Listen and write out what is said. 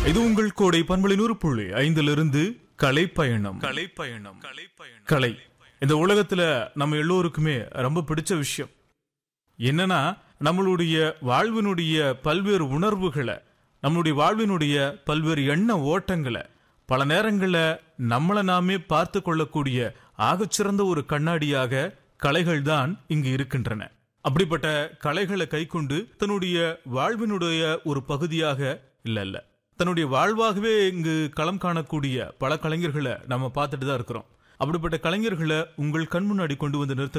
இது உங்கள் கோடை பண்பலை நூறு புள்ளி ஐந்திலிருந்து கலை பயணம் கலை பயணம் கலை பயணம் கலை இந்த உலகத்துல நம்ம எல்லோருக்குமே ரொம்ப பிடிச்ச விஷயம் என்னன்னா நம்மளுடைய வாழ்வினுடைய பல்வேறு உணர்வுகளை நம்மளுடைய வாழ்வினுடைய பல்வேறு எண்ண ஓட்டங்களை பல நேரங்களில் நம்மளை நாமே பார்த்து கொள்ளக்கூடிய ஆகச்சிறந்த ஒரு கண்ணாடியாக கலைகள் தான் இங்கு இருக்கின்றன அப்படிப்பட்ட கலைகளை கைக்கொண்டு தன்னுடைய வாழ்வினுடைய ஒரு பகுதியாக இல்ல இல்ல தன்னுடைய வாழ்வாகவே இங்கு களம் காணக்கூடிய பல கலைஞர்களை நம்ம பார்த்துட்டு தான் இருக்கிறோம் அப்படிப்பட்ட கலைஞர்களை உங்கள் கண் முன்னாடி கொண்டு வந்து நிறுத்த